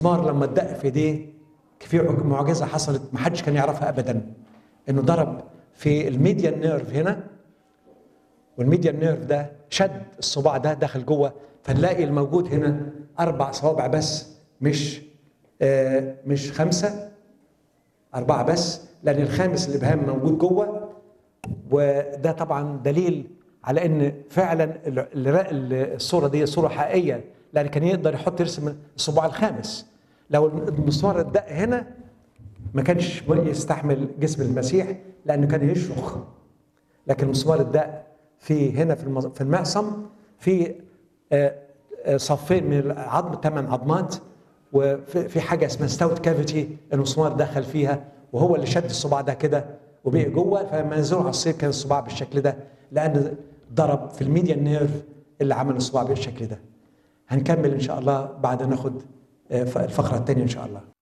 المسمار لما اتدق في ايديه في معجزه حصلت ما حدش كان يعرفها ابدا انه ضرب في الميديان نيرف هنا والميديان نيرف ده شد الصباع ده دخل جوه فنلاقي الموجود هنا اربع صوابع بس مش آه مش خمسه اربعه بس لان الخامس الابهام موجود جوه وده طبعا دليل على ان فعلا ال- ال- الصوره دي صوره حقيقيه لان كان يقدر يحط يرسم الصباع الخامس لو المسمار اتدق هنا ما كانش يستحمل جسم المسيح لانه كان يشرخ لكن المسمار اتدق في هنا في المز- في المعصم في آه، آه، صفين من العظم ثمان عظمات وفي في حاجه اسمها ستاوت كافيتي المسمار دخل فيها وهو اللي شد الصباع ده كده وبقي جوه فلما نزلوا على الصيف كان الصباع بالشكل ده لان ضرب في الميديان نيرف اللي عمل الصباع بالشكل ده هنكمل ان شاء الله بعد ناخد آه، الفقره الثانيه ان شاء الله